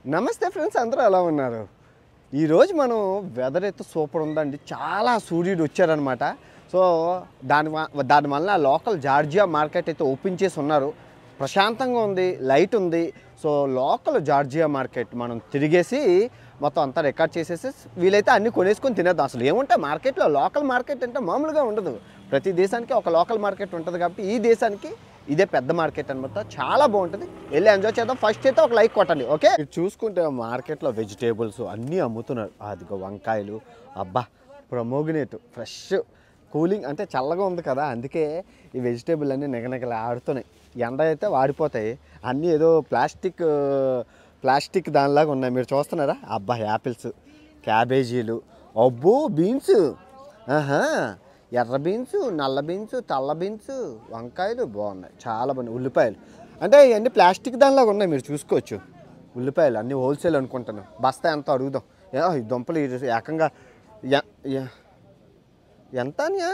నమస్తే ఫ్రెండ్స్ అందరూ ఎలా ఉన్నారు ఈరోజు మనం వెదర్ అయితే సూపర్ ఉందండి చాలా సూర్యుడు వచ్చారనమాట సో దాని వ- దానివల్ల లోకల్ జార్జియా మార్కెట్ అయితే ఓపెన్ చేసి ఉన్నారు ప్రశాంతంగా ఉంది లైట్ ఉంది సో లోకల్ జార్జియా మార్కెట్ మనం తిరిగేసి మొత్తం అంతా రికార్డ్ చేసేసి వీలైతే అన్ని కొనేసుకొని తినేద్దాం అసలు ఏముంటాయి మార్కెట్లో లోకల్ మార్కెట్ అంటే మామూలుగా ఉండదు ప్రతి దేశానికి ఒక లోకల్ మార్కెట్ ఉంటుంది కాబట్టి ఈ దేశానికి ఇదే పెద్ద మార్కెట్ అనమాట చాలా బాగుంటుంది వెళ్ళి ఎంజాయ్ చేద్దాం ఫస్ట్ అయితే ఒక లైక్ కొట్టండి ఓకే మీరు చూసుకుంటే మార్కెట్లో వెజిటేబుల్స్ అన్నీ అమ్ముతున్నారు అదిగో వంకాయలు అబ్బా ప్రమోగినేట్ ఫ్రెష్ కూలింగ్ అంటే చల్లగా ఉంది కదా అందుకే ఈ వెజిటేబుల్ అన్నీ నిగనిగలు ఆడుతున్నాయి ఎండ అయితే వాడిపోతాయి అన్నీ ఏదో ప్లాస్టిక్ ప్లాస్టిక్ దానిలాగా ఉన్నాయి మీరు చూస్తున్నారా అబ్బా యాపిల్స్ క్యాబేజీలు అబ్బో బీన్స్ ఆహా ఎర్ర బీన్స్ నల్ల బీన్స్ తెల్ల బీన్స్ వంకాయలు బాగున్నాయి చాలా బాగున్నాయి ఉల్లిపాయలు అంటే ఇవన్నీ ప్లాస్టిక్ దానిలాగా ఉన్నాయి మీరు చూసుకోవచ్చు ఉల్లిపాయలు అన్నీ హోల్సేల్ అనుకుంటాను బస్తా ఎంత అడుగుదాం ఏ, ఈ దుంపలు ఇది ఏకంగా ఎ- ఎ- ఎంత అనియా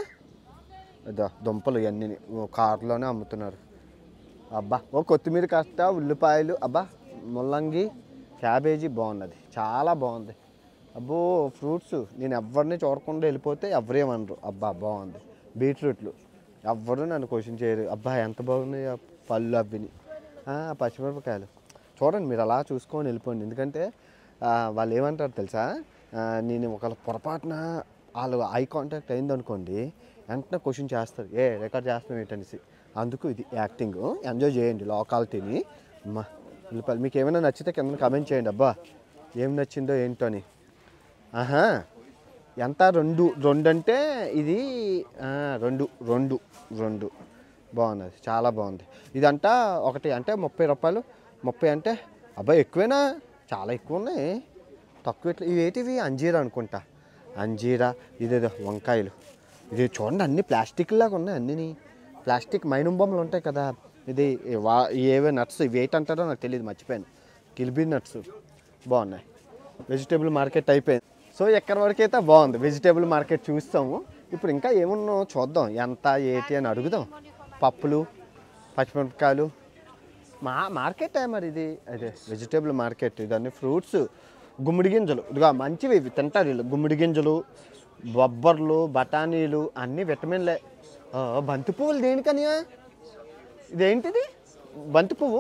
ఇదో దుంపలు ఇవన్నీ కారులోనే అమ్ముతున్నారు అబ్బా ఓ కొత్తిమీర కష్ట ఉల్లిపాయలు అబ్బా ముల్లంగి క్యాబేజీ బాగున్నది చాలా బాగుంది అబ్బో ఫ్రూట్స్ నేను ఎవరిని చూడకుండా వెళ్ళిపోతే ఎవరేమనరు అబ్బా బాగుంది బీట్రూట్లు ఎవ్వరు నన్ను క్వశ్చన్ చేయరు అబ్బా ఎంత బాగున్నాయి ఆ పళ్ళు అవ్విని ఆ, పచ్చిమిరపకాయలు చూడండి మీరు అలా చూసుకొని వెళ్ళిపోండి ఎందుకంటే ఆ, వాళ్ళు ఏమంటారు తెలుసా ఆ, నేను ఒకవేళ పొరపాటున వాళ్ళు ఐ కాంటాక్ట్ అయిందనుకోండి వెంటనే క్వశ్చన్ చేస్తారు ఏ రికార్డ్ చేస్తున్నాం ఏంటనేసి అందుకు ఇది యాక్టింగ్ ఎంజాయ్ చేయండి లోకాలిటీని అమ్మా ఉల్లిపాయలు మీకు ఏమైనా నచ్చితే కింద కమెంట్ చేయండి అబ్బా ఏం నచ్చిందో ఏంటో అని ఆహా ఎంత రెండు రెండు అంటే ఇది ఆ, రెండు రెండు రెండు బాగున్నది చాలా బాగుంది ఇదంతా ఒకటి అంటే ముప్పై రూపాయలు ముప్పై అంటే అబ్బాయి ఎక్కువేనా చాలా ఎక్కువ ఉన్నాయి తక్కువ ఎట్లా ఇవి ఏంటివి అంజీరా అనుకుంటా అంజీరా ఇదేదో వంకాయలు ఇది చూడండి అన్ని ప్లాస్టిక్ లాగా ఉన్నాయి అన్నీ ప్లాస్టిక్ మైనం బొమ్మలు ఉంటాయి కదా ఇది వా ఏవే నట్స్ ఇవి ఏంటంటారో నాకు తెలియదు మర్చిపోయాను కిల్బీ నట్స్ బాగున్నాయి వెజిటేబుల్ మార్కెట్ అయిపోయింది సో ఎక్కడి వరకు అయితే బాగుంది వెజిటేబుల్ మార్కెట్ చూస్తాము ఇప్పుడు ఇంకా ఏమున్నాయో చూద్దాం ఎంత ఏంటి అని అడుగుదాం పప్పులు పచ్చిమిరపకాయలు మా మార్కెట్ మరి ఇది అదే వెజిటేబుల్ మార్కెట్ ఇదన్నీ ఫ్రూట్స్ గుమ్మడి గింజలు ఇదిగో మంచివి ఇవి తింటారు వీళ్ళు గుమ్మడి గింజలు బొబ్బర్లు బఠానీలు అన్నీ విటమిన్లే ఆ, బంతి పువ్వులు దేనికనియా ఇదేంటిది బంతి పువ్వు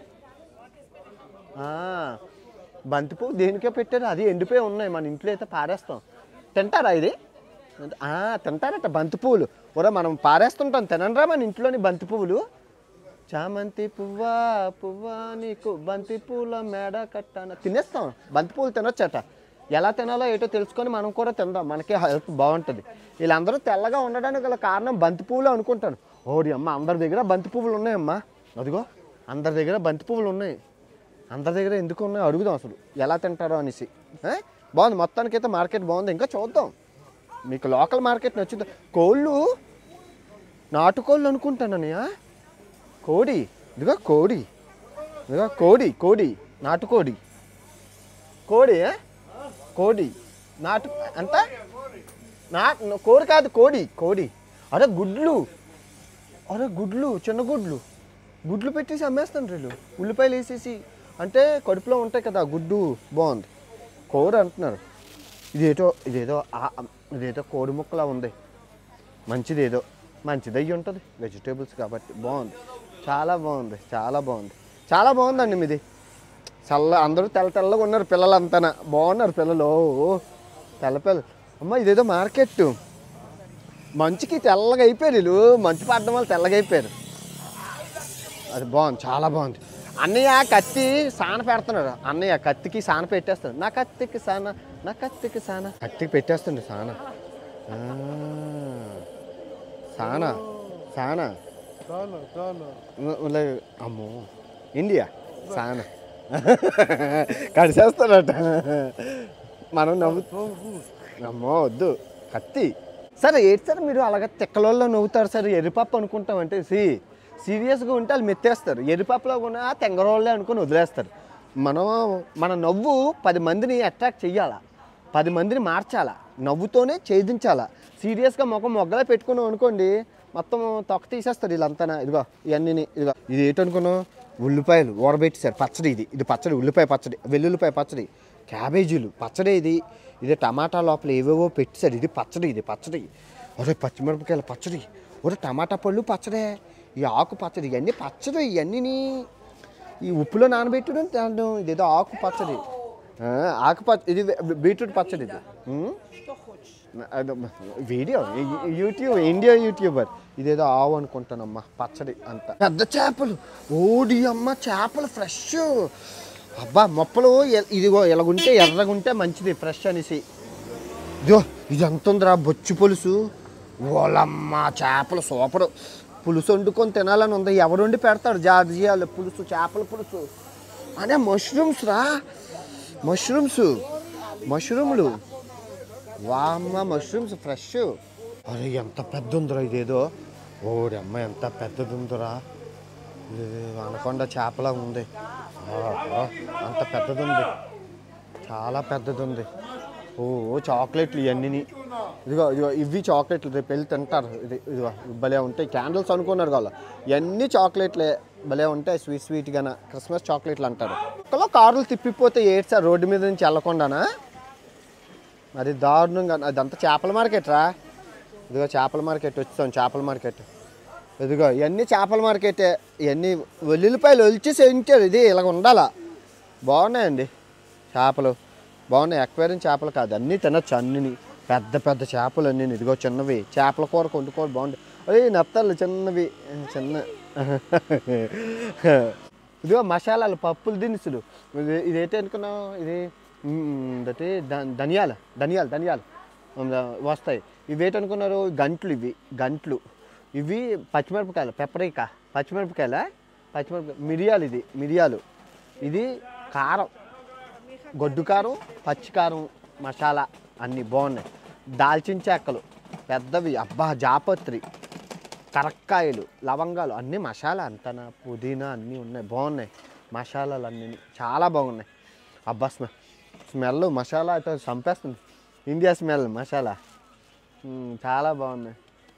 ఆ, బంతి పువ్వు దేనికే పెట్టారు అది ఎండిపోయి ఉన్నాయి మన ఇంట్లో అయితే పారేస్తాం తింటారా ఇది ఆ, తింటారట బంతి పువ్వులు ఒరే మనం పారేస్తుంటాం తినండ్రా మన ఇంట్లోని బంతి పువ్వులు చామంతి పువ్వా పువ్వా నీకు బంతి పూల మేడ కట్టాన తినేస్తాం బంతి పువ్వులు తినొచ్చట ఎలా తినాలో ఏటో తెలుసుకొని మనం కూడా తిందాం మనకి హెల్త్ బాగుంటుంది వీళ్ళందరూ తెల్లగా ఉండడానికి గల కారణం బంతి పువ్వులు అనుకుంటాను ఓడి అమ్మ అందరి దగ్గర బంతి పువ్వులు ఉన్నాయమ్మా అదిగో అందరి దగ్గర బంతి పువ్వులు ఉన్నాయి అందరి దగ్గర ఎందుకు ఉన్నాయో అడుగుదాం అసలు ఎలా తింటారో అనేసి ఏ? బాగుంది మొత్తానికైతే మార్కెట్ బాగుంది ఇంకా చూద్దాం మీకు లోకల్ మార్కెట్ నచ్చుతుంది కోళ్ళు నాటుకోళ్ళు అనుకుంటానన్నయ్య కోడి ఇదిగో కోడి ఇదిగో కోడి కోడి నాటుకోడి కోడి ఏ? కోడి నాటు ఎంత నా కోడి కాదు కోడి కోడి అరే గుడ్లు అరే గుడ్లు చిన్న గుడ్లు గుడ్లు పెట్టేసి అమ్మేస్తాను వీళ్ళు ఉల్లిపాయలు వేసేసి అంటే కడుపులో ఉంటాయి కదా ఆ గుడ్డు బాగుంది కోడి అంటున్నారు ఇదేదో ఇదేదో ఆ- ఇదేదో కోడి ముక్కలా ఉంది మంచిది ఏదో మంచిది అయ్యి ఉంటుంది వెజిటేబుల్స్ కాబట్టి బాగుంది చాలా బాగుంది చాలా బాగుంది చాలా బాగుందండి మీది చల్ల అందరూ తెల్ల తెల్లగా ఉన్నారు పిల్లలంతా బాగున్నారు పిల్లలు ఓ, తెల్ల పిల్లలు అమ్మ ఇదేదో మార్కెట్ మంచుకి తెల్లగా అయిపోయారు వీళ్ళు మంచు పడడం వల్ల తెల్లగా అయిపోయారు అది బాగుంది చాలా బాగుంది అన్నయ్య కత్తి సాన పెడుతున్నాడు అన్నయ్య కత్తికి సాన పెట్టేస్తాడు నా కత్తికి సాన నా కత్తికి సాన కత్తికి పెట్టేస్తుండే సాన ఆ, సాన సాన ఉ- ఉల- అమ్మో ఇండియా సాన కడిసేస్తాడట మనం నవ్వు అమ్మో వద్దు కత్తి సరే ఏంటి సార్ మీరు అలాగ తిక్కలలో నవ్వుతారు సార్ ఎరిపప్పు అనుకుంటాం అంటే సి సీరియస్గా ఉంటే వాళ్ళు మెత్తేస్తారు ఎరిపప్పులో కూడా తెంగరోళ్ళే అనుకుని వదిలేస్తారు మనం మన నవ్వు పది మందిని అట్రాక్ట్ చెయ్యాలా పది మందిని మార్చాలా నవ్వుతోనే ఛేదించాలా సీరియస్గా ముఖం మొగ్గలే పెట్టుకున్నాం అనుకోండి మొత్తం తొక్క తీసేస్తారు వీళ్ళంతా ఇదిగో ఇవన్నీ ఇదిగో ఇది ఏంటనుకున్నావు ఉల్లిపాయలు ఊరబెట్టేశారు పచ్చడి ఇది ఇది పచ్చడి ఉల్లిపాయ పచ్చడి వెల్లుల్లిపాయ పచ్చడి క్యాబేజీలు పచ్చడి ఇది ఇది టమాటా లోపల ఏవేవో పెట్టేశారు ఇది పచ్చడి ఇది పచ్చడి ఒరే పచ్చిమిరపకాయల పచ్చడి ఒరే టమాటా పళ్ళు పచ్చడే ఈ ఆకు పచ్చడి ఇవన్నీ పచ్చడి ఇవన్నీ ఈ ఉప్పులో నానబెట్టడం తినడం ఇదేదో ఆకు పచ్చడి ఆ, ఆకు పచ్చ ఇది బీట్రూట్ పచ్చడి ఇది ఉమ్. అదో వీడియో యూ- యూట్యూబ్ ఇండియా యూట్యూబర్ ఇదేదో ఆవు అనుకుంటానమ్మా పచ్చడి అంత పెద్ద చేపలు ఓడి అమ్మ చేపలు ఫ్రెష్ అబ్బా మొప్పలు ఎ- ఇదిగో ఇలాగుంటే ఎర్రగుంటే మంచిది ఫ్రెష్ అనేసి ఇదిగో ఇది ఎంత ఉందిరా బొచ్చు పులుసు ఓలమ్మ చేపలు సూపరు పులుసు వండుకొని తినాలని ఉంది ఎవరు వండి పెడతాడు జార్జియాలు పులుసు చేపల పులుసు అనే మష్రూమ్స్ రా మష్రూమ్స్ మష్రూమ్లు వామ్మ మష్రూమ్స్ ఫ్రెష్ అరే ఎంత పెద్ద ఉందిరా ఇదేదో ఓడి అమ్మ ఎంత పెద్దది ఉందిరా ఇది అనకొండ చేపలా ఉంది ఆహా, అంత పెద్దది ఉంది చాలా పెద్దది ఉంది ఓ చాక్లెట్లు ఇవన్నీ ఇదిగో ఇదిగో ఇవి చాక్లెట్లు రేపు వెళ్ళి తింటారు ఇది ఇదిగో భలే ఉంటాయి క్యాండిల్స్ అనుకున్నారు కావాలి ఇవన్నీ చాక్లెట్లే భలే ఉంటాయి స్వీట్ స్వీట్గాన క్రిస్మస్ చాక్లెట్లు అంటారు ఒకలో కార్లు తిప్పిపోతే ఏడ్చారు రోడ్డు మీద నుంచి వెళ్ళకుండానా మరి దారుణంగా అదంతా చేపల మార్కెట్ రా ఇదిగో చేపల మార్కెట్ వచ్చాం చేపల మార్కెట్ ఇదిగో ఇవన్నీ చేపల మార్కెటే ఇవన్నీ వెల్లుల్లిపాయలు ఒలిచేసి ఉంచారు ఇది ఇలాగ ఉండాలా బాగున్నాయండి చేపలు బాగున్నాయి ఎక్వేరియం చేపలు కాదు అన్నీ తినచ్చు అన్నీ పెద్ద పెద్ద చేపలు అన్నీ ఇదిగో చిన్నవి చేపల కూర వండుకోవాలి బాగుంటాయి అదే నత్తలు చిన్నవి చిన్న ఇదిగో మసాలాలు పప్పులు దినుసులు ఇది ఇదేంటి అనుకున్నావు ఇది దటి ధనియాలు ధనియాలు ధనియాలు ఉమ్, వస్తాయి ఇవి ఏంటనుకున్నారు గంట్లు ఇవి గంట్లు ఇవి పచ్చిమిరపకాయలు పెప్పరికా పచ్చిమిరపకాయల పచ్చిమిరపకాయ మిరియాలు ఇది మిరియాలు ఇది కారం గొడ్డు కారం పచ్చి కారం మసాలా అన్నీ బాగున్నాయి దాల్చిన చెక్కలు పెద్దవి అబ్బా జాపత్రి కరక్కాయలు లవంగాలు అన్నీ మసాలా అంతనా పుదీనా అన్నీ ఉన్నాయి బాగున్నాయి మసాలాలు అన్నీ చాలా బాగున్నాయి అబ్బా స్మె స్మెల్ మసాలా అయితే చంపేస్తుంది ఇండియా స్మెల్ మసాలా మ్మ్, చాలా బాగున్నాయి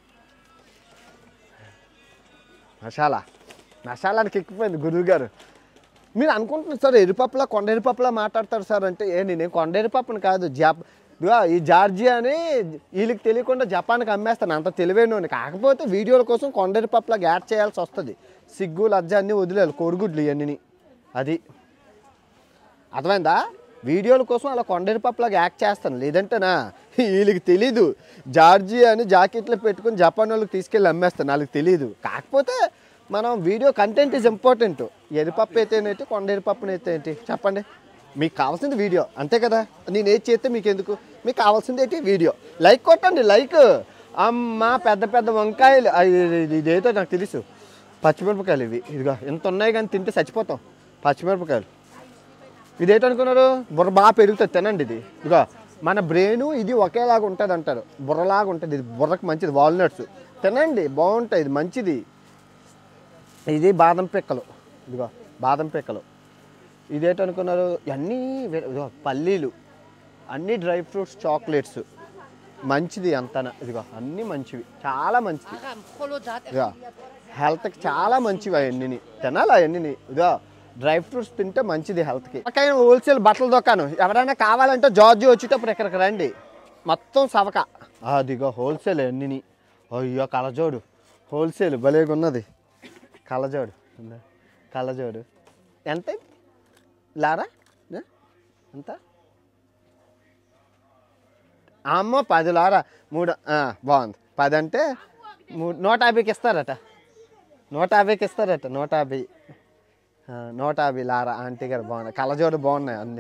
మసాలా మసాలానికి ఎక్కిపోయింది గురువు గారు మీరు అనుకుంటున్నారు సార్ ఎరిపప్పులా కొండ ఎరిపప్పులా మాట్లాడతారు సార్ అంటే ఏ నేనేం కొండ ఎరిపప్పుని కాదు జప్ ఇదిగో ఈ జార్జియా అని వీళ్ళకి తెలియకుండా జపాన్కి అమ్మేస్తాను అంత తెలివైన కాకపోతే వీడియోల కోసం కొండ ఎరిపప్పులా యాడ్ చేయాల్సి వస్తుంది సిగ్గు లజ్జ అన్నీ వదిలేయాలి కోడిగుడ్లు ఇవన్నీ అది అర్థమైందా వీడియోల కోసం అలా కొండరి పప్పులాగా యాక్ట్ చేస్తాను లేదంటేనా వీళ్ళకి తెలీదు జార్జియా అని జాకెట్లు పెట్టుకుని జపాన్ వాళ్ళకి తీసుకెళ్ళి అమ్మేస్తాను వాళ్ళకి తెలీదు కాకపోతే మనం వీడియో కంటెంట్ ఇస్ ఇంపార్టెంట్ ఎరిపప్పు అయితే ఏంటి కొండ ఎరిపప్పుని అయితే ఏంటి చెప్పండి మీకు కావాల్సింది వీడియో అంతే కదా నేను ఏది చేస్తే మీకు ఎందుకు మీకు కావాల్సింది ఏంటి వీడియో లైక్ కొట్టండి లైక్ అమ్మ పెద్ద పెద్ద వంకాయలు ఆ, ఇది- ఇది- ఇదేదో నాకు తెలుసు పచ్చిమిరపకాయలు ఇవి ఇదిగో ఇంత ఉన్నాయి కానీ తింటే చచ్చిపోతాం పచ్చిమిరపకాయలు ఇదేంటనుకున్నారు బుర్ర బాగా పెరుగుతుంది తినండి ఇది ఇదిగో మన బ్రెయిన్ ఇది ఒకేలాగా ఉంటుంది అంటారు బుర్రలాగా ఉంటుంది ఇది బుర్రకు మంచిది వాల్నట్స్ తినండి బాగుంటాయి ఇది మంచిది ఇది బాదం పిక్కలు ఇదిగో బాదం పిక్కలు ఇదేంటనుకున్నారు అన్నీ వే- ఇదిగో పల్లీలు అన్నీ డ్రై ఫ్రూట్స్ చాక్లెట్స్ మంచిది అంతన ఇదిగో అన్నీ మంచివి చాలా మంచిది ఇదిగో హెల్త్కి చాలా మంచివి అవన్నీ తినాలి అవన్నీ ఇదిగో డ్రై ఫ్రూట్స్ తింటే మంచిది హెల్త్కి పక్కన హోల్సేల్ బట్టల దుకాణం ఎవరైనా కావాలంటే జార్జి వచ్చేటప్పుడు ఇక్కడికి రండి మొత్తం సవక అదిగో హోల్సేల్ అన్నీ అయ్యో కలజోడు హోల్సేల్ భలేగా ఉన్నది కలజోడు ఉందా? కలజోడు ఎంత ఇది? లారా ఏ? ఎంత అమ్మో పది లారా మూడు ఆ, బాగుంది పది అంటే మూడు నూట యాభైకి ఇస్తారట నూట యాభైకి ఇస్తారట నూట యాభై ఆ, నూట యాభై లారా ఆంటీ గారు బాగున్నాయి కలజోడు బాగున్నాయి అన్నీ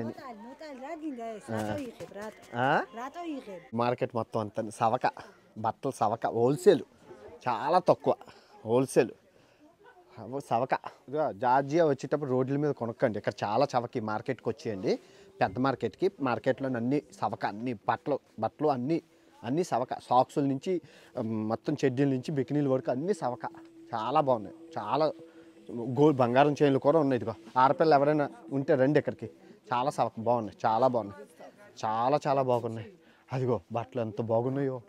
ఆ? మార్కెట్ మొత్తం అంత సవక బట్టలు సవక హోల్సేల్ చాలా తక్కువ హోల్సేల్ సవక ఇదిగో జార్జియా వచ్చేటప్పుడు రోడ్ల మీద కొనుక్కండి ఇక్కడ చాలా చవక ఈ మార్కెట్కి వచ్చేయండి పెద్ద మార్కెట్కి మార్కెట్లో అన్ని సవక అన్ని బట్టలు బట్టలు అన్నీ అన్నీ సవక సాక్సుల నుంచి ఉమ్, మొత్తం చెడ్డీల నుంచి బికినీల వరకు అన్నీ సవక చాలా బాగున్నాయి చాలా గోల్డ్ బంగారం చైన్లు కూడా ఉన్నాయి ఇదిగో ఆడపిల్ల ఎవరైనా ఉంటే రండి ఇక్కడికి చాలా సవక బాగున్నాయి చాలా బాగున్నాయి చాలా చాలా బాగున్నాయి అదిగో బట్టలు ఎంత బాగున్నాయో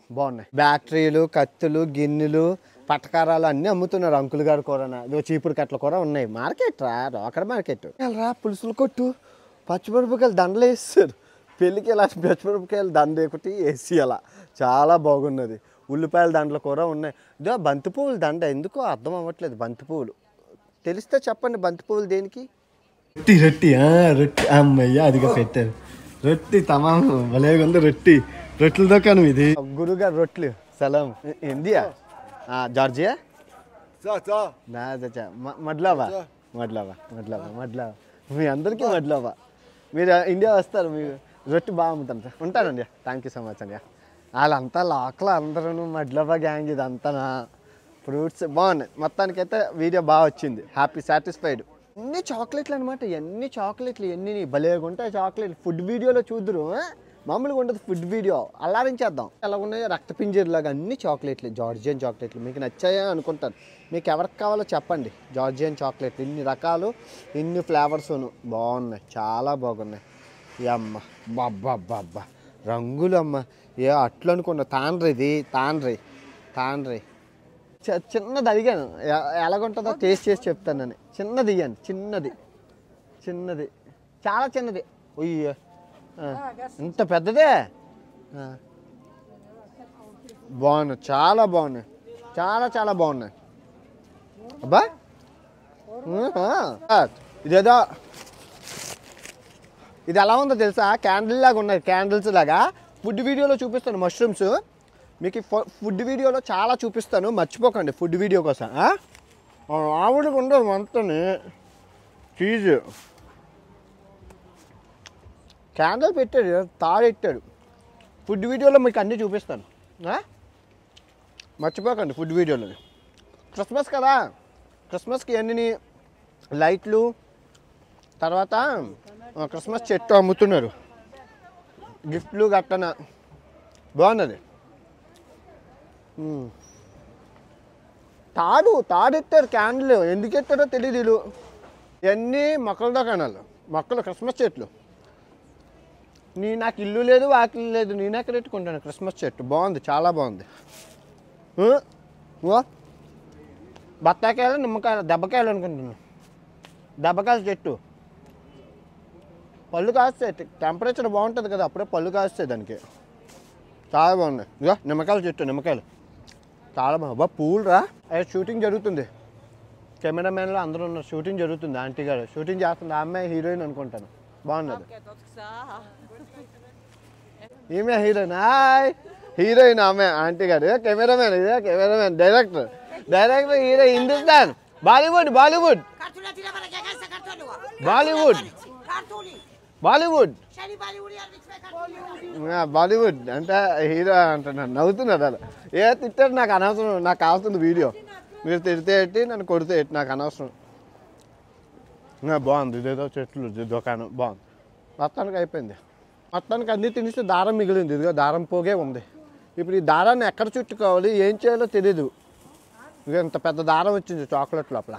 బాగున్నాయి బ్యాటరీలు కత్తులు గిన్నెలు పటకారాలు అన్నీ అమ్ముతున్నారు అంకుల్ గారు కూర ఇదో చీపురు కట్టలు కూడా ఉన్నాయి మార్కెట్ రా రోకడ మార్కెట్ రా పులుసులు కొట్టు పచ్చిమిరపకాయలు దండలు వేస్తారు పెళ్ళికి ఇలా పచ్చిమిరపకాయలు దండ ఒకటి వేసి అలా చాలా బాగున్నది ఉల్లిపాయల దండలు కూడా ఉన్నాయి ఇదో బంతి పువ్వులు దండ ఎందుకో అర్థం అవ్వట్లేదు బంతి పువ్వులు తెలిస్తే చెప్పండి బంతి పువ్వులు దేనికి రొట్టి రొట్టి రొట్టి అమ్మయ్య అదిగా పెట్టారు రొట్టి తమాం భలేగా ఉంది రొట్టి రొట్టెల దుకాణం ఇది గురుగారు రొట్లు సలాం ఇండియా జార్జియా Ça, ça. నా చచ్చా మడ్లావా మడ్లావా మడ్లావా మడ్లావా మీ అందరికీ మడ్లావా మీరు ఇండియా వస్తారు మీరు రొట్టి బాగా అమ్ముతాను సార్ ఉంటానండి థ్యాంక్ యూ సో మచ్ అండి వాళ్ళంతా లోకల్ అందరూ మడ్లవా గ్యాంగ్ ఇదంతా ఫ్రూట్స్ బాగున్నాయి మొత్తానికైతే వీడియో బాగా వచ్చింది హ్యాపీ సాటిస్ఫైడ్ ఎన్ని చాక్లెట్లు అనమాట ఎన్ని చాక్లెట్లు ఎన్ని భలేగా ఉంటాయి చాక్లెట్లు ఫుడ్ వీడియోలో చూద్దరు ఆ? మామూలుగా ఉండదు ఫుడ్ వీడియో అల్లారించేద్దాం ఎలా ఉన్నాయో రక్తపింజర్లాగా అన్ని చాక్లెట్లు జార్జియన్ చాక్లెట్లు మీకు నచ్చాయా అనుకుంటాను మీకు ఎవరికి కావాలో చెప్పండి జార్జియన్ చాక్లెట్లు ఇన్ని రకాలు ఇన్ని ఫ్లేవర్స్ను బాగున్నాయి చాలా బాగున్నాయి ఈ అమ్మ బాబ్బా రంగులు అమ్మ ఏ అట్లు అనుకున్నా తాండ్రి ఇది తాండ్రి తాండ్రి చ- చిన్నది అడిగాను ఎ- ఎలాగుంటుందో టేస్ట్ చేసి చెప్తానని చిన్నది ఇయ్యండి చిన్నది చిన్నది చాలా చిన్నది ఉయ్య ఆ, ఇంత పెద్దదే ఆ. బాగున్నాయి చాలా బాగున్నాయి చాలా చాలా బాగున్నాయి అబ్బా ఆహా. ఇదేదో ఇది ఎలా ఉందో తెలుసా క్యాండిల్ లాగా ఉన్నాయి క్యాండిల్స్ లాగా ఫుడ్ వీడియోలో చూపిస్తాను మష్రూమ్స్ మీకు ఈ ఫు- ఫుడ్ వీడియోలో చాలా చూపిస్తాను మర్చిపోకండి ఫుడ్ వీడియో కోసం ఆ? ఆ ఆవిడకి ఉండదు మొత్తని చీజ్ క్యాండిల్ పెట్టాడు తాడు పెట్టాడు ఫుడ్ వీడియోలో మీకు అన్నీ చూపిస్తాను ఆ? మర్చిపోకండి ఫుడ్ వీడియోలో క్రిస్మస్ కదా క్రిస్మస్కి అన్ని లైట్లు తర్వాత ఆ, క్రిస్మస్ చెట్టు అమ్ముతున్నారు గిఫ్ట్లు గట్టన బాగున్నది మ్మ్. తాడు తాడు ఎత్తారు క్యాండిల్ ఎందుకు ఎత్తారో తెలియదు వీళ్ళు ఇవన్నీ మొక్కల దుకాణాలు మొక్కలు క్రిస్మస్ చెట్లు నీ నాకు ఇల్లు లేదు వాకిల్లు లేదు నేను ఎక్కడ పెట్టుకుంటాను క్రిస్మస్ చెట్టు బాగుంది చాలా బాగుంది ఆ? ఓ బత్తాకాయలు నిమ్మకాయలు దెబ్బకాయలు అనుకుంటున్నాను దెబ్బకాయల చెట్టు పళ్ళు కాస్తాయి టెంపరేచర్ బాగుంటుంది కదా అప్పుడే పళ్ళు కాస్తాయి దానికి చాలా బాగున్నాయి ఇదిగో నిమ్మకాయల చెట్టు నిమ్మకాయలు చాలా బాగా బా పూలు రా అది షూటింగ్ జరుగుతుంది కెమెరామెన్లో అందరూ ఉన్నారు షూటింగ్ జరుగుతుంది ఆంటీ గారు షూటింగ్ చేస్తుంది ఆ అమ్మాయి హీరోయిన్ అనుకుంటాను బాగున్నది ఈమె హీరోయిన్ హాయ్ హీరోయిన్ ఆమె ఆంటీ గారు ఏ కెమెరామెన్ ఇదే cameraman director director hero Hindustan Bollywood Bollywood Kartula tira para que hagas kartulu. Bollywood Kartuli. Bollywood Shani Bollywood ya mix kartuli. ఆ, బాలీవుడ్ అంటే హీరో అంటున్నాను నవ్వుతున్నాడు అలా ఏ తిట్టాడు నాకు అనవసరం నాకు కావాల్సింది వీడియో మీరు తిడితే ఎట్టి నన్ను కొడితే ఎట్టి నాకు అనవసరం ఆ, బాగుంది ఇదేదో చెట్లు ఇది దుకాణం బాగుంది మొత్తానికి అయిపోయింది మొత్తానికి అన్నీ తినేసి దారం మిగిలింది ఇదిగో దారం పోగే ఉంది ఇప్పుడు ఈ దారాన్ని ఎక్కడ చుట్టుకోవాలి ఏం చేయాలో తెలీదు ఇక ఇంత పెద్ద దారం వచ్చింది చాక్లెట్ లోపల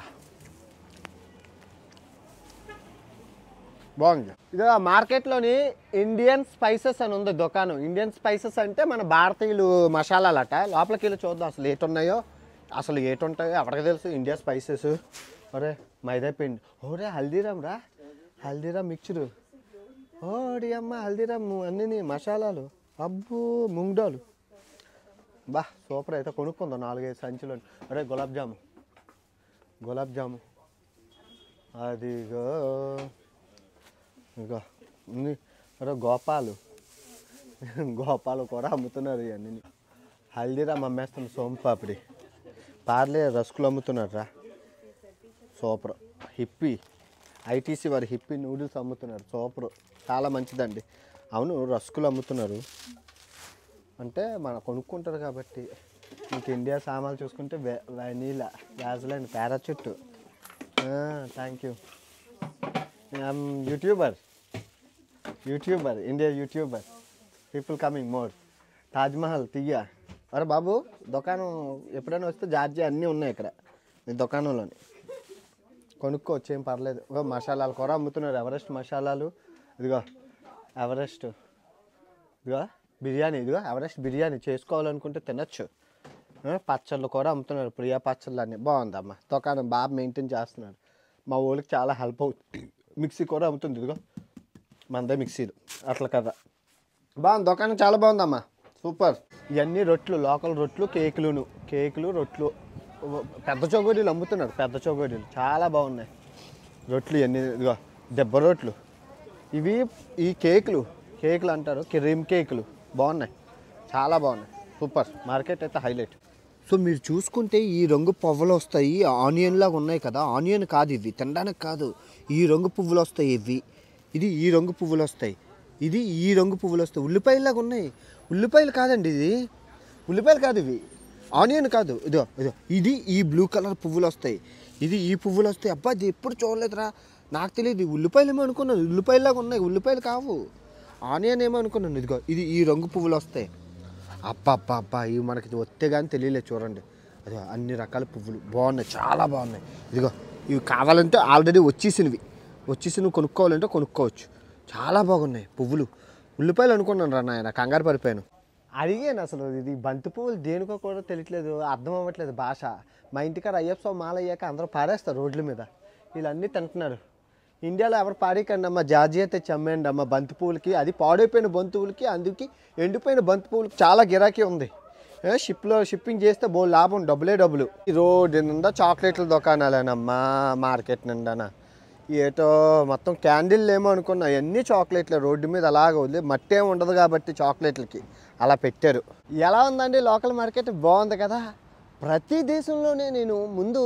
బాగుంది ఇది మార్కెట్లోని ఇండియన్ స్పైసెస్ అని ఉంది దుకాణం ఇండియన్ స్పైసెస్ అంటే మన భారతీయులు మసాలాలట లోపలికి వెళ్ళి చూద్దాం అసలు ఏటి ఉన్నాయో అసలు ఏటి ఉంటాయో ఎవరికి తెలుసు ఇండియా స్పైసెస్ ఒరే మైదా పిండి ఓరే హల్దీరామ్ రా హల్దీరామ్ మిక్చరు ఓడి అమ్మ హల్దీరామ్ అన్నీ మసాలాలు అబ్బో ముంగ్డాలు బా సూపర్ అయితే కొనుక్కుందాం నాలుగైదు సంచులు అరే గులాబ్ జాము గులాబ్ జాము అదిగో ఇగో ఉంది. అరే గోపాలు గోపాలు కూడా అమ్ముతున్నారు ఇవన్నీ హల్దీరామ్ అమ్మేస్తుంది సోంపాపిడి పార్లే రస్కులు అమ్ముతున్నారు రా సూపర్ హిప్పీ ఐటీసీ వారి హిప్పీ నూడిల్స్ అమ్ముతున్నారు సూపర్ చాలా మంచిదండి అవును రస్కులు అమ్ముతున్నారు అంటే మన కొనుక్కుంటారు కాబట్టి ఇంక ఇండియా సామాన్లు చూసుకుంటే వె vanilla Vaseline Parachute thank you YouTuber YouTuber India YouTuber people coming more Taj Mahal తీయ అరే బాబు దుకాణం ఎప్పుడైనా వస్తే జార్జియా అన్నీ ఉన్నాయి ఇక్కడ ఈ దుకాణంలోని కొనుక్కోవచ్చు ఏం పర్లేదు ఇగో మసాలాలు కూడా అమ్ముతున్నారు ఎవరెస్ట్ మసాలాలు ఇదిగో ఎవరెస్ట్ ఇదిగో బిర్యానీ ఇదిగో ఎవరెస్ట్ బిర్యానీ చేసుకోవాలనుకుంటే తినచ్చు ఆ, పచ్చళ్ళు కూడా అమ్ముతున్నారు ప్రియా పచ్చళ్ళు అన్నీ బాగుందమ్మా దుకాణం బాగా మెయింటైన్ చేస్తున్నారు మా ఊళ్ళకి చాలా హెల్ప్ అవుతుంది మిక్సీ కూడా అమ్ముతుంది ఇదిగో మనదే మిక్సీలు అట్లా కదా బాగుంది దుకాణం చాలా బాగుందమ్మా సూపర్ ఇవన్నీ రొట్లు లోకల్ రొట్లు కేకులును కేకులు రొట్లు పెద్ద చౌగోడీలు అమ్ముతున్నారు పెద్ద చౌగోడీలు చాలా బాగున్నాయి రొట్లు ఇవన్నీ ఇదిగో దెబ్బ రొట్లు ఇవి ఈ కేకులు కేకులు అంటారు క్రీమ్ కేకులు బాగున్నాయి చాలా బాగున్నాయి సూపర్ మార్కెట్ అయితే హైలైట్ సో మీరు చూసుకుంటే ఈ రంగు పువ్వులు వస్తాయి ఆనియన్ లాగా ఉన్నాయి కదా ఆనియన్ కాదు ఇవి తినడానికి కాదు ఈ రంగు పువ్వులు వస్తాయి ఇవి ఇది ఈ రంగు పువ్వులు వస్తాయి ఇది ఈ రంగు పువ్వులు వస్తాయి ఉల్లిపాయలాగా ఉన్నాయి ఉల్లిపాయలు కాదండి ఇది ఉల్లిపాయలు కాదు ఇవి ఆనియన్ కాదు ఇదో ఇదో ఇది ఈ బ్లూ కలర్ పువ్వులు వస్తాయి ఇది ఈ పువ్వులు వస్తాయి అబ్బా ఇది ఎప్పుడు చూడలేదురా నాకు తెలియదు ఇది ఉల్లిపాయలు ఏమో అనుకున్నాను ఉల్లిపాయలాగా ఉన్నాయి ఉల్లిపాయలు కావు ఆనియన్ ఏమో అనుకున్నాను ఇదిగో ఇది ఈ రంగు పువ్వులు వస్తాయి అబ్బా అబ్బా అబ్బా ఇవి మనకి ఇది వస్తే కానీ తెలియలేదు చూడండి అదే అన్ని రకాల పువ్వులు బాగున్నాయి చాలా బాగున్నాయి ఇదిగో ఇవి కావాలంటే ఆల్రెడీ వచ్చేసినవి వచ్చేసి నువ్వు కొనుక్కోవాలంటే కొనుక్కోవచ్చు చాలా బాగున్నాయి పువ్వులు ఉల్లిపాయలు అనుకున్నాను రా నాయన కంగారు పడిపోయాను అడిగాను అసలు ఇది బంతి పువ్వులు దేనికో కూడా తెలియట్లేదు అర్థం అవ్వట్లేదు భాష మా ఇంటికాడ అయ్యప్ప స్వామి మాల అయ్యాక అందరూ పారేస్తారు రోడ్ల మీద వీళ్ళన్నీ తింటున్నారు ఇండియాలో ఎవరు పాడేకండి అమ్మ జార్జియా తెచ్చి అమ్మేయండి అమ్మ బంతి పువ్వులకి అది పాడైపోయిన బంతి పువ్వులకి అందుకే ఎండిపోయిన బంతి పువ్వులకి చాలా గిరాకీ ఉంది ఏ, షిప్లో షిప్పింగ్ చేస్తే బో లాభం డబ్బులే డబ్బులు ఈ రోడ్డు నిండా చాక్లెట్ల దుకాణాలేనమ్మా మార్కెట్ నిండానా ఏటో మొత్తం క్యాండిల్ ఏమో అనుకున్నా అన్ని చాక్లెట్లే రోడ్డు మీద అలాగ వదిలి మట్టి ఏమి ఉండదు కాబట్టి చాక్లెట్లకి అలా పెట్టారు ఎలా ఉందండి లోకల్ మార్కెట్ బాగుంది కదా ప్రతి దేశంలోనే నేను ముందు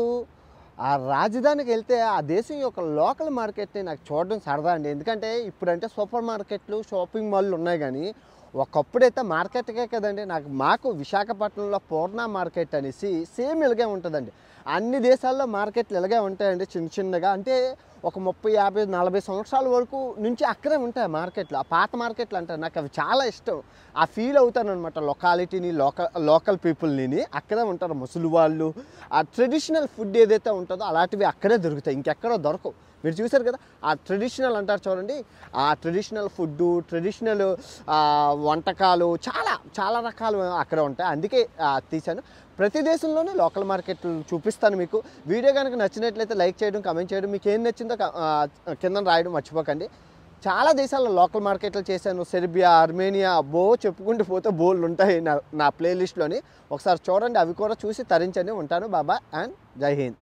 ఆ రాజధానికి వెళ్తే ఆ దేశం యొక్క లోకల్ మార్కెట్ని నాకు చూడడం సరదా అండి ఎందుకంటే ఇప్పుడంటే సూపర్ మార్కెట్లు షాపింగ్ మాల్లు ఉన్నాయి కానీ ఒకప్పుడైతే మార్కెట్కే కదండి నాకు మాకు విశాఖపట్నంలో పూర్ణ మార్కెట్ అనేసి సేమ్ ఇలాగే ఉంటుందండి అన్ని దేశాల్లో మార్కెట్లు ఇలాగే ఉంటాయండి చిన్న చిన్నగా అంటే ఒక ముప్పై యాభై నలభై సంవత్సరాల వరకు నుంచి అక్కడే ఉంటాయి మార్కెట్లు ఆ పాత మార్కెట్లు అంటారు నాకు అవి చాలా ఇష్టం ఆ ఫీల్ అవుతాను అనమాట లొకాలిటీని లోకల్ లోకల్ పీపుల్ని అక్కడే ఉంటారు ముసలి వాళ్ళు ఆ ట్రెడిషనల్ ఫుడ్ ఏదైతే ఉంటుందో అలాంటివి అక్కడే దొరుకుతాయి ఇంకెక్కడో దొరకవు మీరు చూసారు కదా ఆ ట్రెడిషనల్ అంటారు చూడండి ఆ ట్రెడిషనల్ ఫుడ్ ట్రెడిషనల్ వంటకాలు చాలా చాలా రకాలు అక్కడ ఉంటాయి అందుకే ఆ, తీశాను ప్రతి దేశంలోనే లోకల్ మార్కెట్లు చూపిస్తాను మీకు వీడియో కనుక నచ్చినట్లయితే లైక్ చేయడం కమెంట్ చేయడం మీకు ఏం నచ్చిందో క- ఆ, కింద రాయడం మర్చిపోకండి చాలా దేశాల్లో లోకల్ మార్కెట్లు చేశాను సెర్బియా అర్మేనియా అబ్బో చెప్పుకుంటూ పోతే బోల్డ్ ఉంటాయి నా నా ప్లేలిస్ట్లోని ఒకసారి చూడండి అవి కూడా చూసి తరించండి ఉంటాను బాబా అండ్ జై హింద్